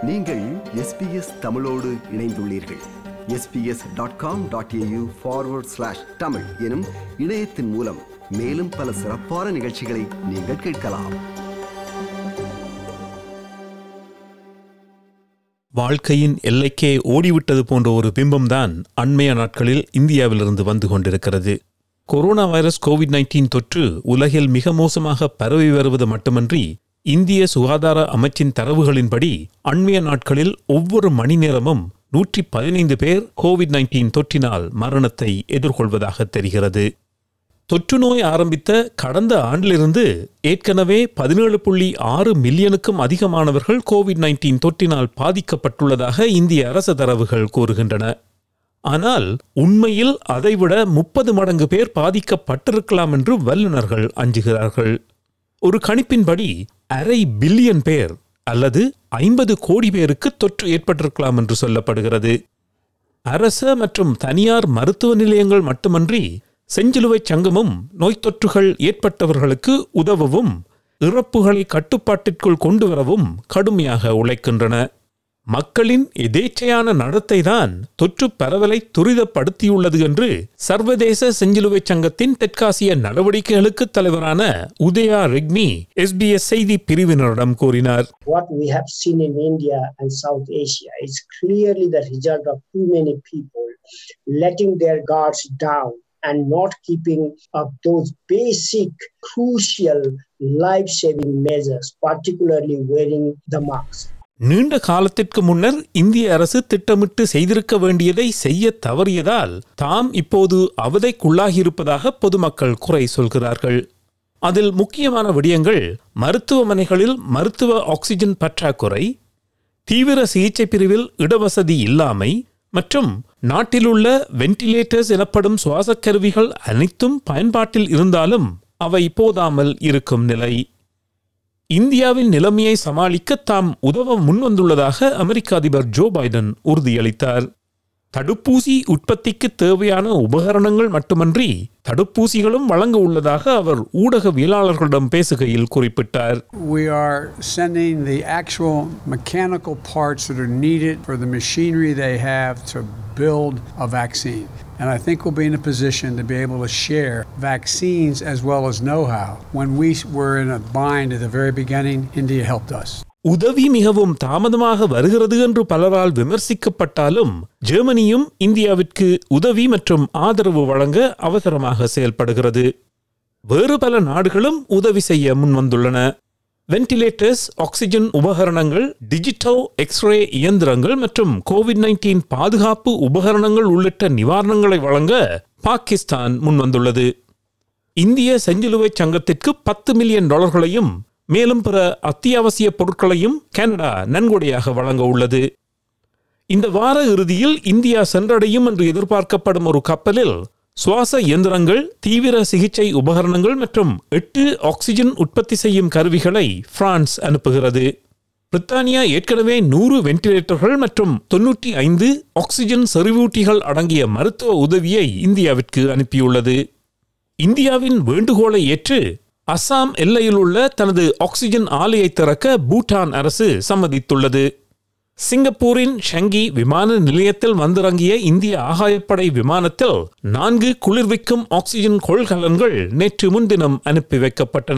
நீங்கள் எஸ்பிஎஸ் தமிழோடு இணைந்துள்ளீர்கள் SBS dot com dot AU forward slash Tamil எனும் இணையத்தின் மூலம் மேலும் பல சிறப்பான நிகழ்ச்சிகளை நீங்கள் கேட்கலாம் வாழ்க்கையின் எல்லைக்கே ஓடிவிட்டது போன்ற ஒரு பிம்பம்தான் அண்மைய நாட்களில் இந்தியாவிலிருந்து வந்து கொண்டிருக்கிறது கொரோனா வைரஸ் கோவிட் நைன்டீன் தொற்று உலகில் மிக மோசமாக பரவி வருவது மட்டுமன்றி இந்திய சுகாதார அமைச்சின் தரவுகளின்படி அண்மைய நாட்களில் ஒவ்வொரு மணி நேரமும் நூற்றி பதினைந்து பேர் கோவிட் நைன்டீன் தொற்றினால் மரணத்தை எதிர்கொள்வதாக தெரிகிறது தொற்று நோய் ஆரம்பித்த கடந்த ஆண்டிலிருந்து ஏற்கனவே பதினேழு புள்ளி ஆறு மில்லியனுக்கும் அதிகமானவர்கள் கோவிட் நைன்டீன் தொற்றினால் பாதிக்கப்பட்டுள்ளதாக இந்திய அரசு தரவுகள் கூறுகின்றன ஆனால் உண்மையில் அதைவிட முப்பது மடங்கு பேர் பாதிக்கப்பட்டிருக்கலாம் என்று வல்லுநர்கள் அஞ்சுகிறார்கள் ஒரு கணிப்பின்படி அரை பில்லியன் பேர் அல்லது ஐம்பது கோடி பேருக்கு தொற்று ஏற்பட்டிருக்கலாம் என்று சொல்லப்படுகிறது அரச மற்றும் தனியார் மருத்துவ நிலையங்கள் மட்டுமன்றி செஞ்சிலுவைச் சங்கமும் நோய்த் தொற்றுகள் ஏற்பட்டவர்களுக்கு உதவவும் இறப்புகளை கட்டுப்பாட்டிற்குள் கொண்டு வரவும் கடுமையாக உழைக்கின்றன மக்களின் எதேச்சையான நடத்தைதான் தொற்று பரவலை துரிதப்படுத்தியுள்ளது என்று சர்வதேச செஞ்சிலுவைச் சங்கத்தின் தெற்காசிய நடவடிக்கைகளுக்கு தலைவரான உதயா ரெக்னி எஸ்பிஎஸ் செய்தி பிரிவினரிடம் கூறினார் what we have seen in India and South Asia is clearly the result of too many people letting their guards down and not keeping up those basic, crucial, life saving measures, particularly wearing the mask. நீண்ட காலத்திற்கு முன்னர் இந்திய அரசு திட்டமிட்டு செய்திருக்க வேண்டியதை செய்ய தவறியதால் தாம் இப்போது அவதைக்குள்ளாகியிருப்பதாக பொதுமக்கள் குறை சொல்கிறார்கள் அதில் முக்கியமான விடயங்கள் மருத்துவமனைகளில் மருத்துவ ஆக்சிஜன் பற்றாக்குறை தீவிர சிகிச்சை பிரிவில் இடவசதி இல்லாமை மற்றும் நாட்டிலுள்ள வென்டிலேட்டர்ஸ் எனப்படும் சுவாசக் கருவிகள் அனைத்தும் பயன்பாட்டில் இருந்தாலும் அவை போதாமல் இருக்கும் நிலை இந்தியாவின் நிலைமையை சமாளிக்க தாம் உதவ முன்வந்துள்ளதாக அமெரிக்க அதிபர் ஜோ பைடன் உறுதியளித்தார் தடுப்பூசி உற்பத்திக்கு தேவையான உபகரணங்கள் மட்டுமன்றி தடுப்பூசிகளும் வழங்க உள்ளதாக அவர் ஊடகவியலாளர்களிடம் பேசுகையில் குறிப்பிட்டார் We are sending the actual mechanical parts that are needed for the machinery they have to build a vaccine. And I think we'll be in a position to be able to share vaccines as well as know how. When we were in a bind at the very beginning, India helped us. உதவி மிகவும் தாமதமாக வருகிறது என்று பலரால் விமர்சிக்கப்பட்டாலும் ஜெர்மனியும் இந்தியாவிற்கு உதவி மற்றும் ஆதரவு வழங்க அவசரமாக செயல்படுகிறது வேறு பல நாடுகளும் உதவி செய்ய முன்வந்துள்ளன வென்டிலேட்டர்ஸ் ஆக்சிஜன் உபகரணங்கள் டிஜிட்டல் எக்ஸ்ரே இயந்திரங்கள் மற்றும் கோவிட் நைன்டீன் பாதுகாப்பு உபகரணங்கள் உள்ளிட்ட நிவாரணங்களை வழங்க பாகிஸ்தான் முன்வந்துள்ளது இந்திய செஞ்சிலுவைச் சங்கத்திற்கு பத்து மில்லியன் டாலர்களையும் மேலும் பிற அத்தியாவசிய பொருட்களையும் கனடா நன்கொடையாக வழங்க உள்ளது இந்த வார இறுதியில் இந்தியா சென்றடையும் என்று எதிர்பார்க்கப்படும் ஒரு கப்பலில் சுவாச இயந்திரங்கள் தீவிர சிகிச்சை உபகரணங்கள் மற்றும் எட்டு ஆக்சிஜன் உற்பத்தி செய்யும் கருவிகளை பிரான்ஸ் அனுப்புகிறது பிரித்தானியா ஏற்கனவே நூறு வென்டிலேட்டர்கள் மற்றும் தொன்னூற்றி ஐந்து ஆக்சிஜன் செறிவூட்டிகள் அடங்கிய மருத்துவ உதவியை இந்தியாவிற்கு அனுப்பியுள்ளது இந்தியாவின் வேண்டுகோளை ஏற்று அசாம் எல்லையில் உள்ள தனது ஆக்சிஜன் ஆலையை திறக்க பூட்டான் அரசு சம்மதித்துள்ளது சிங்கப்பூரின் ஷங்கி விமான நிலையத்தில் வந்திறங்கிய இந்திய ஆகாயப்படை விமானத்தில் நான்கு குளிர்விக்கும் ஆக்சிஜன் கொள்கலன்கள் நேற்று முன்தினம் அனுப்பி வைக்கப்பட்டன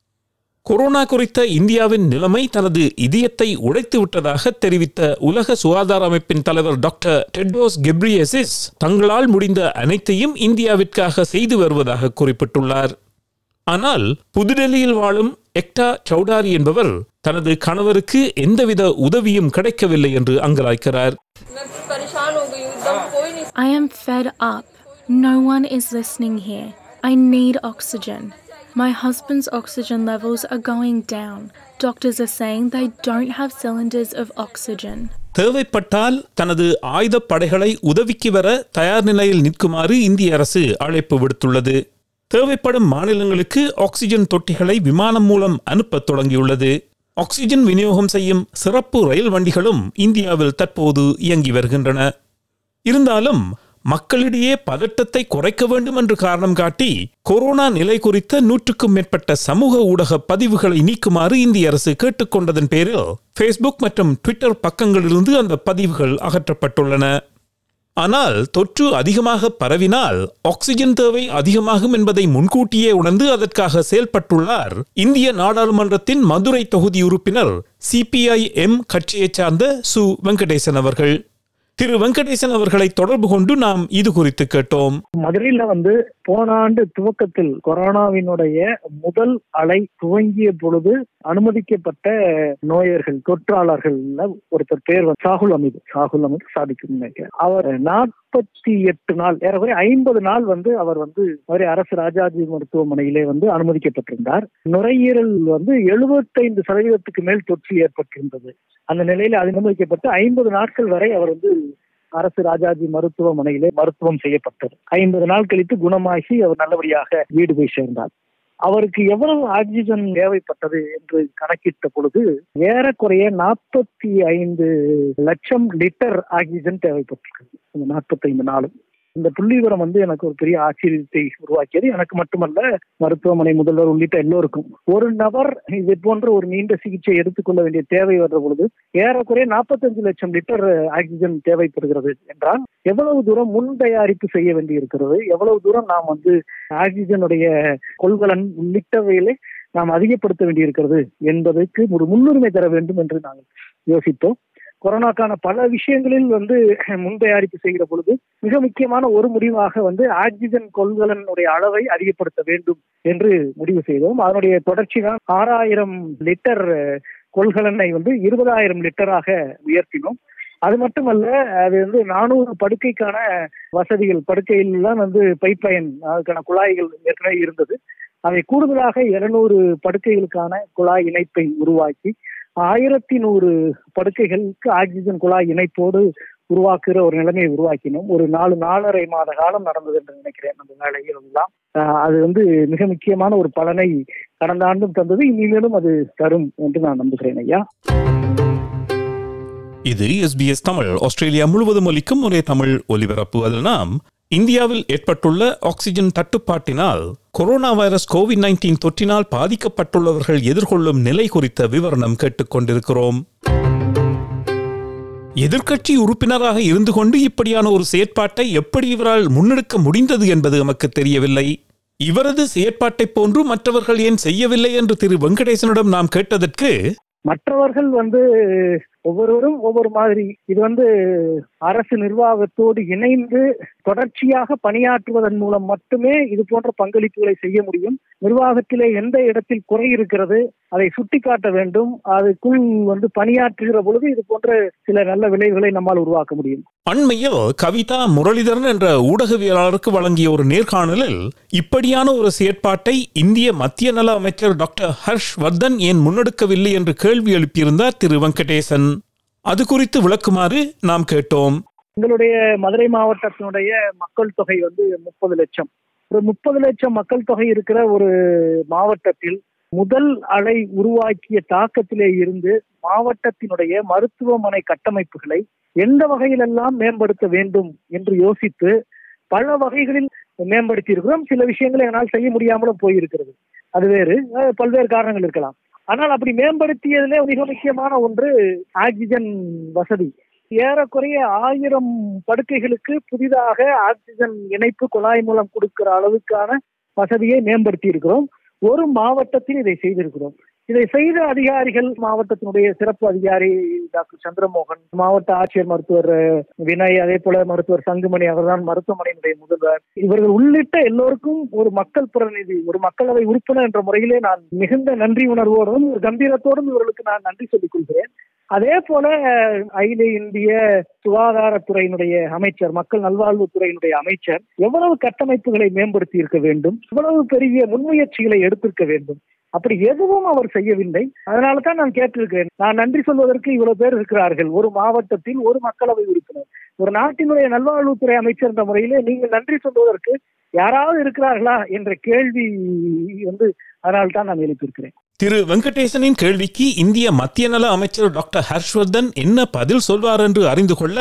கொரோனா குறித்த இந்தியாவின் நிலைமை தனது இதயத்தை உடைத்து விட்டதாக தெரிவித்த உலக சுகாதார அமைப்பின் தலைவர் டாக்டர் டெட்ரோஸ் கெப்ரியசிஸ் தங்களால் முடிந்த அனைத்தையும் இந்தியாவிற்காக செய்து வருவதாக குறிப்பிட்டுள்ளார் ஆனால் புதுடெல்லியில் வாழும் எக்டா சௌடாரி என்பவர் தனது கணவருக்கு எந்தவித உதவியும் கிடைக்கவில்லை என்று அங்கலாய்க்கிறார் मैं परेशान हो गई हूँ एकदम कोई नहीं I am fed up. No one is listening here. I need oxygen. My husband's oxygen levels are going down. Doctors are saying they don't have cylinders of oxygen. தேவைப்பட்டால் தனது ஆயுதப் படைகளை உதவிக்கு வர தயார் நிலையில் நிற்குமாறு இந்திய அரசு அழைப்பு விடுத்துள்ளது தேவைப்படும் மாநிலங்களுக்கு ஆக்சிஜன் தொட்டிகளை விமானம் மூலம் அனுப்பத் தொடங்கியுள்ளது ஆக்சிஜன் விநியோகம் செய்யும் சிறப்பு ரயில் வண்டிகளும் இந்தியாவில் தற்போது இயங்கி வருகின்றன இருந்தாலும் மக்களிடையே பதட்டத்தை குறைக்க வேண்டும் என்று காரணம் காட்டி கொரோனா நிலை குறித்த நூற்றுக்கும் மேற்பட்ட சமூக ஊடக பதிவுகளை நீக்குமாறு இந்திய அரசு கேட்டுக்கொண்டதன் பேரில் ஃபேஸ்புக் மற்றும் ட்விட்டர் பக்கங்களிலிருந்து அந்த பதிவுகள் அகற்றப்பட்டுள்ளன ஆனால் தொற்று அதிகமாக பரவினால் ஆக்சிஜன் தேவை அதிகமாகும் என்பதை முன்கூட்டியே உணர்ந்து அதற்காக செயல்பட்டுள்ளார் இந்திய நாடாளுமன்றத்தின் மதுரை தொகுதி உறுப்பினர் சிபிஐ எம் கட்சியைச் சார்ந்த சு வெங்கடேசன் அவர்கள் திரு வெங்கடேசன் அவர்களை தொடர்பு கொண்டு நாம் இது குறித்து கேட்டோம் மதுரையில வந்து போன ஆண்டு துவக்கத்தில் கொரோனாவினுடைய முதல் அலை துவங்கிய பொழுது அனுமதிக்கப்பட்ட நோயர்கள் தொற்றாளர்கள்ல ஒருத்தர் பேர் வந்து சாகுல் அமீது சாகுல் அமீது சாதிக்கும் நினைக்கிறேன் அவர் நாற்பத்தி எட்டு நாள் ஏறக்குறைய ஐம்பது நாள் வந்து அவர் வந்து மதுரை அரசு ராஜாஜி மருத்துவமனையிலே வந்து அனுமதிக்கப்பட்டிருந்தார் நுரையீரல் வந்து எழுபத்தைந்து சதவீதத்துக்கு மேல் தொற்று ஏற்பட்டிருந்தது அந்த நிலையில அனுமதிக்கப்பட்டு ஐம்பது நாட்கள் வரை அவர் வந்து அரசு ராஜாஜி மருத்துவமனையிலே மருத்துவம் செய்யப்பட்டது ஐம்பது நாள் கழித்து குணமாகி அவர் நல்லபடியாக வீடு போய் சேர்ந்தார் அவருக்கு எவ்வளவு ஆக்சிஜன் தேவைப்பட்டது என்று கணக்கிட்ட பொழுது ஏறக்குறைய நாற்பத்தி ஐந்து லட்சம் லிட்டர் ஆக்சிஜன் தேவைப்பட்டிருக்கு இந்த நாற்பத்தி ஐந்து நாளும் இந்த புள்ளி விவரம் வந்து எனக்கு ஒரு பெரிய ஆச்சரியத்தை உருவாக்கியது எனக்கு மட்டுமல்ல மருத்துவமனை முதல்வர் உள்ளிட்ட எல்லோருக்கும் ஒரு நபர் இது போன்ற ஒரு நீண்ட சிகிச்சை எடுத்துக்கொள்ள வேண்டிய தேவை வர்ற பொழுது ஏறக்குறைய நாற்பத்தஞ்சு லட்சம் லிட்டர் ஆக்சிஜன் தேவைப்படுகிறது என்றால் எவ்வளவு தூரம் முன் தயாரிப்பு செய்ய வேண்டி இருக்கிறது எவ்வளவு தூரம் நாம் வந்து ஆக்சிஜனுடைய கொள்கலன் உள்ளிட்டவைகளை நாம் அதிகப்படுத்த வேண்டியிருக்கிறது என்பதற்கு ஒரு முன்னுரிமை தர வேண்டும் என்று நாங்கள் யோசித்தோம் கொரோனாக்கான பல விஷயங்களில் வந்து முன் தயாரிப்பு செய்கிற பொழுது மிக முக்கியமான ஒரு முடிவாக வந்து ஆக்சிஜன் கொள்கலனுடைய அளவை அதிகப்படுத்த வேண்டும் என்று முடிவு செய்தோம் அதனுடைய தொடர்ச்சி தான் ஆறாயிரம் லிட்டர் கொள்கலனை வந்து இருபதாயிரம் லிட்டராக உயர்த்தினோம் அது மட்டுமல்ல அது வந்து நானூறு படுக்கைக்கான வசதிகள் படுக்கையில் தான் வந்து பைப் லைன் அதுக்கான குழாய்கள் ஏற்கனவே இருந்தது அதை கூடுதலாக இருநூறு படுக்கைகளுக்கான குழாய் இணைப்பை உருவாக்கி ஆயிரத்தி நூறு படுக்கைகளுக்கு ஆக்சிஜன் குழாய் இணைப்போடு உருவாக்குகிற ஒரு நிலைமையை உருவாக்கினோம் ஒரு நாலு நாலரை மாத காலம் நடந்தது என்று நினைக்கிறேன் அந்த வேலையில் எல்லாம் அது வந்து மிக முக்கியமான ஒரு பலனை கடந்த ஆண்டும் தந்தது இனிமேலும் அது தரும் என்று நான் நம்புகிறேன் ஐயா இது எஸ்பிஎஸ் தமிழ் ஆஸ்திரேலியா முழுவதும் ஒலிக்கும் ஒரே தமிழ் ஒலிபரப்பு அதில் நாம் இந்தியாவில் ஏற்பட்டுள்ள ஆக்சிஜன் தட்டுப்பாட்டினால் கொரோனா வைரஸ் கோவிட் நைன்டீன் தொற்றினால் பாதிக்கப்பட்டுள்ளவர்கள் எதிர்கொள்ளும் நிலை குறித்த விவரணம் கேட்டுக்கொண்டிருக்கிறோம் எதிர்க்கட்சி உறுப்பினராக இருந்து கொண்டு இப்படியான ஒரு செயற்பாட்டை எப்படி இவரால் முன்னெடுக்க முடிந்தது என்பது நமக்கு தெரியவில்லை இவரது செயற்பாட்டை போன்று மற்றவர்கள் ஏன் செய்யவில்லை என்று திரு வெங்கடேசனிடம் நாம் கேட்டதற்கு மற்றவர்கள் வந்து ஒவ்வொருவரும் ஒவ்வொரு மாதிரி இது வந்து அரசு நிர்வாகத்தோடு இணைந்து தொடர்ச்சியாக பணியாற்றுவதன் மூலம் மட்டுமே இது போன்ற பங்களிப்புகளை செய்ய முடியும் நிர்வாகத்திலே எந்த இடத்தில் குறை இருக்கிறது அதை சுட்டிக்காட்ட வேண்டும் அதுக்குள் வந்து பணியாற்றுகிற பொழுது இது போன்ற சில நல்ல விளைவுகளை நம்மால் உருவாக்க முடியும் அண்மையில் கவிதா முரளிதரன் என்ற ஊடகவியலாளருக்கு வழங்கிய ஒரு நேர்காணலில் இப்படியான ஒரு செயற்பாட்டை இந்திய மத்திய நல அமைச்சர் டாக்டர் ஹர்ஷ் வர்தன் ஏன் முன்னெடுக்கவில்லை என்று கேள்வி எழுப்பியிருந்தார் திரு வெங்கடேசன் அது குறித்து விளக்குமாறு நாம் கேட்டோம் எங்களுடைய மதுரை மாவட்டத்தினுடைய மக்கள் தொகை வந்து முப்பது லட்சம் ஒரு முப்பது லட்சம் மக்கள் தொகை இருக்கிற ஒரு மாவட்டத்தில் முதல் அலை உருவாக்கிய தாக்கத்திலே இருந்து மாவட்டத்தினுடைய மருத்துவமனை கட்டமைப்புகளை எந்த வகையிலெல்லாம் மேம்படுத்த வேண்டும் என்று யோசித்து பல வகைகளில் மேம்படுத்தி இருக்கிறோம் சில விஷயங்களை என்னால் செய்ய முடியாமலும் போயிருக்கிறது அது வேறு பல்வேறு காரணங்கள் இருக்கலாம் ஆனால் அப்படி மேம்படுத்தியதிலே மிக முக்கியமான ஒன்று ஆக்சிஜன் வசதி ஏறக்குறைய ஆயிரம் படுக்கைகளுக்கு புதிதாக ஆக்சிஜன் இணைப்பு குழாய் மூலம் கொடுக்கிற அளவுக்கான வசதியை மேம்படுத்தி இருக்கிறோம் ஒரு மாவட்டத்தில் இதை செய்திருக்கிறோம் இதை செய்த அதிகாரிகள் மாவட்டத்தினுடைய சிறப்பு அதிகாரி டாக்டர் சந்திரமோகன் மாவட்ட ஆட்சியர் மருத்துவர் வினய் அதே போல மருத்துவர் சங்குமணி அவர்தான் மருத்துவமனையினுடைய முதல்வர் இவர்கள் உள்ளிட்ட எல்லோருக்கும் ஒரு மக்கள் பிரதிநிதி ஒரு மக்களவை உறுப்பினர் என்ற முறையிலே நான் மிகுந்த நன்றி உணர்வோடும் ஒரு கம்பீரத்தோடும் இவர்களுக்கு நான் நன்றி சொல்லிக் கொள்கிறேன் அதே போல அகில இந்திய சுகாதாரத்துறையினுடைய அமைச்சர் மக்கள் நல்வாழ்வுத்துறையினுடைய அமைச்சர் எவ்வளவு கட்டமைப்புகளை மேம்படுத்தி இருக்க வேண்டும் எவ்வளவு பெரிய முன்முயற்சிகளை எடுத்திருக்க வேண்டும் அப்படி எதுவும் அவர் செய்யவில்லை அதனால தான் நான் கேட்டிருக்கிறேன் நான் நன்றி சொல்வதற்கு இவ்வளவு பேர் இருக்கிறார்கள் ஒரு மாவட்டத்தில் ஒரு மக்களவை உறுப்பினர் ஒரு நாட்டினுடைய நல்வாழ்வுத்துறை அமைச்சர் என்ற முறையிலே நீங்கள் நன்றி சொல்வதற்கு யாராவது இருக்கிறார்களா என்ற கேள்வி வந்து அதனால தான் நான் எழுப்பியிருக்கிறேன் திரு வெங்கடேசனின் கேள்விக்கு இந்திய மத்திய நல அமைச்சர் டாக்டர் ஹர்ஷ்வர்தன் என்ன பதில் சொல்வார் என்று அறிந்து கொள்ள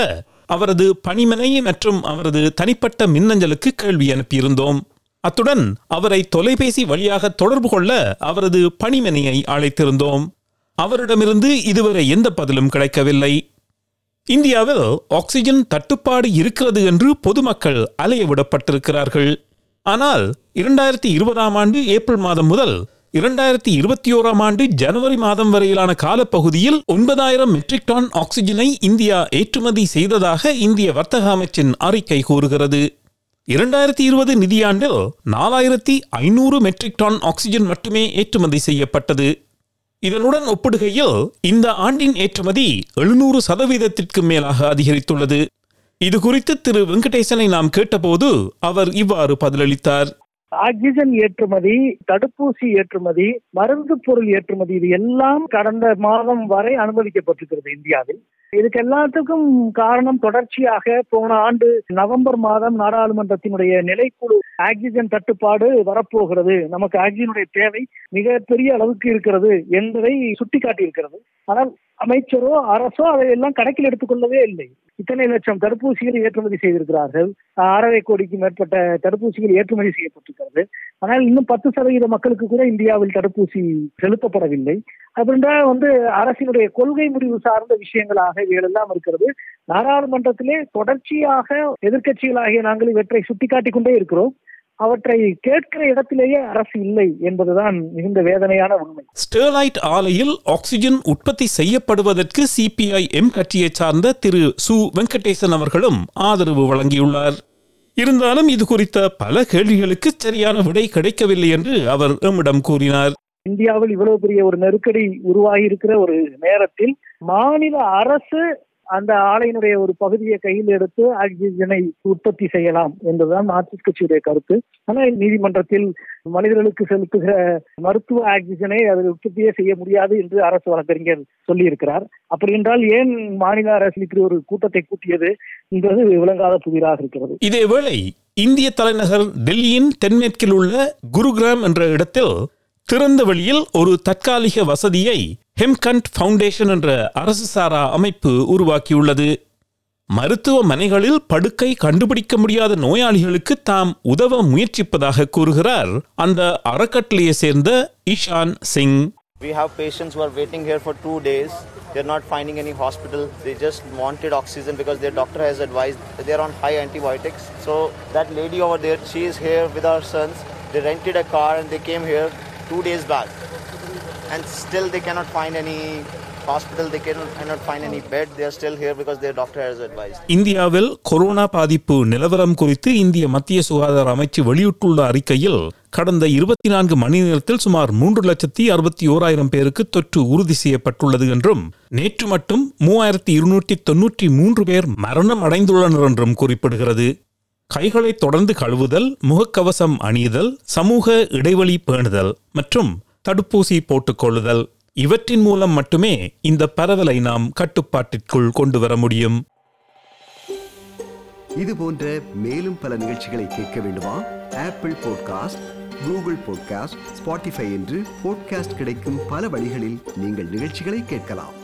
அவரது பணிமனை மற்றும் அவரது தனிப்பட்ட மின்னஞ்சலுக்கு கேள்வி அனுப்பியிருந்தோம் அத்துடன் அவரை தொலைபேசி வழியாக தொடர்பு கொள்ள அவரது பணிமனையை அழைத்திருந்தோம் அவரிடமிருந்து இதுவரை எந்த பதிலும் கிடைக்கவில்லை இந்தியாவில் ஆக்சிஜன் தட்டுப்பாடு இருக்கிறது என்று பொதுமக்கள் அலைய விடப்பட்டிருக்கிறார்கள் ஆனால் இரண்டாயிரத்தி இருபதாம் ஆண்டு ஏப்ரல் மாதம் முதல் இரண்டாயிரத்தி இருபத்தி ஓராம் ஆண்டு ஜனவரி மாதம் வரையிலான காலப்பகுதியில் ஒன்பதாயிரம் மெட்ரிக் டன் ஆக்சிஜனை இந்தியா ஏற்றுமதி செய்ததாக இந்திய வர்த்தக அமைச்சின் அறிக்கை கூறுகிறது இரண்டாயிரத்தி இருபது நிதியாண்டில் நாலாயிரத்தி ஐநூறு மெட்ரிக் டன் ஆக்சிஜன் மட்டுமே ஏற்றுமதி செய்யப்பட்டது இதனுடன் ஒப்பிடுகையில் இந்த ஆண்டின் ஏற்றுமதி எழுநூறு சதவீதத்திற்கு மேலாக அதிகரித்துள்ளது இது குறித்து திரு வெங்கடேசனை நாம் கேட்டபோது அவர் இவ்வாறு பதிலளித்தார் ஆக்சிஜன் ஏற்றுமதி தடுப்பூசி ஏற்றுமதி மருந்து பொருள் ஏற்றுமதி இது எல்லாம் கடந்த மாதம் வரை அனுமதிக்கப்பட்டிருக்கிறது இந்தியாவில் இதுக்கு எல்லாத்துக்கும் காரணம் தொடர்ச்சியாக போன ஆண்டு நவம்பர் மாதம் நாடாளுமன்றத்தினுடைய நிலைக்குழு ஆக்சிஜன் தட்டுப்பாடு வரப்போகிறது நமக்கு ஆக்சிஜனுடைய தேவை மிகப்பெரிய அளவுக்கு இருக்கிறது என்பதை சுட்டிக்காட்டியிருக்கிறது ஆனால் அமைச்சரோ அரசோ அதையெல்லாம் கணக்கில் எடுத்துக்கொள்ளவே இல்லை இத்தனை லட்சம் தடுப்பூசிகள் ஏற்றுமதி செய்திருக்கிறார்கள் ஆறரை கோடிக்கு மேற்பட்ட தடுப்பூசிகள் ஏற்றுமதி செய்யப்பட்டிருக்கிறது ஆனால் இன்னும் பத்து சதவீத மக்களுக்கு கூட இந்தியாவில் தடுப்பூசி செலுத்தப்படவில்லை அப்படின்றா வந்து அரசினுடைய கொள்கை முடிவு சார்ந்த விஷயங்களாக இவைகள் எல்லாம் இருக்கிறது நாடாளுமன்றத்திலே தொடர்ச்சியாக எதிர்க்கட்சிகளாகிய நாங்கள் இவற்றை சுட்டிக்காட்டிக் கொண்டே இருக்கிறோம் அவற்றை கேட்கிற இடத்திலேயே அரசு இல்லை என்பதுதான் மிகுந்த வேதனையான உண்மை ஸ்டெர்லைட் ஆலையில் ஆக்சிஜன் உற்பத்தி செய்யப்படுவதற்கு சிபிஐ எம் கட்சியைச் சார்ந்த திரு சு வெங்கடேசன் அவர்களும் ஆதரவு வழங்கியுள்ளார் இருந்தாலும் இது குறித்த பல கேள்விகளுக்கு சரியான விடை கிடைக்கவில்லை என்று அவர் எம்மிடம் கூறினார் இந்தியாவில் இவ்வளவு பெரிய ஒரு நெருக்கடி உருவாகி இருக்கிற ஒரு நேரத்தில் மாநில அரசு அந்த ஆலையினுடைய ஒரு பகுதியை கையில் எடுத்து ஆக்சிஜனை உற்பத்தி செய்யலாம் என்பதுதான் மார்க்சிஸ்ட் கட்சியுடைய கருத்து ஆனால் நீதிமன்றத்தில் மனிதர்களுக்கு செலுத்துகிற மருத்துவ ஆக்சிஜனை அது உற்பத்தியே செய்ய முடியாது என்று அரசு வழக்கறிஞர் சொல்லியிருக்கிறார் அப்படி என்றால் ஏன் மாநில அரசு இப்படி ஒரு கூட்டத்தை கூட்டியது என்பது விளங்காத புதிராக இருக்கிறது இதேவேளை இந்திய தலைநகர் டெல்லியின் தென்மேற்கில் உள்ள குருகிராம் என்ற இடத்தில் திறந்த வெளியில் ஒரு தற்காலிக வசதியை ஹெம்கண்ட் ஃபவுண்டேஷன் என்ற அரசு சாரா அமைப்பு உருவாக்கியுள்ளது மருத்துவமனைகளில் படுக்கை கண்டுபிடிக்க முடியாத நோயாளிகளுக்கு தாம் உதவ முயற்சிப்பதாக கூறுகிறார் அந்த அறக்கட்டளையை சேர்ந்த Ishan Singh We have patients who are waiting here for two days. They're not finding any hospital. They just wanted oxygen because their doctor has advised they're on high antibiotics. So that lady over there, she is here with our sons. They rented a car and they came here two days back. And still they cannot find any hospital. They cannot, cannot find any bed. They are still here because their doctor has advised. இந்தியாவில் corona பாதிப்பு நிலவரம் குறித்து இந்திய மத்திய சுகாதார அமைச்சு வெளியிட்டுள்ள அறிக்கையில் கடந்த இருபத்தி நான்கு மணி நேரத்தில் சுமார் மூன்று லட்சத்தி அறுபத்தி ஓராயிரம் பேருக்கு தொற்று உறுதி செய்யப்பட்டுள்ளது என்றும் நேற்று மட்டும் மூவாயிரத்தி இருநூற்றி தொன்னூற்றி மூன்று பேர் மரணம் அடைந்துள்ளனர் என்றும் குறிப்பிடுகிறது கைகளை தொடர்ந்து கழுவுதல் முகக்கவசம் அணியுதல் சமூக இடைவெளி பேணுதல் மற்றும் தடுப்பூசி போட்டுக்கொள்ளுதல் இவற்றின் மூலம் மட்டுமே இந்த பரவலை நாம் கட்டுப்பாட்டிற்குள் கொண்டு வர முடியும் இது போன்ற மேலும் பல நிகழ்ச்சிகளை கேட்க வேண்டுமா Apple podcast Google podcast Spotify என்று பாட்காஸ்ட் கிடைக்கும் பல வழிகளில் நீங்கள் நிகழ்ச்சிகளை கேட்கலாம்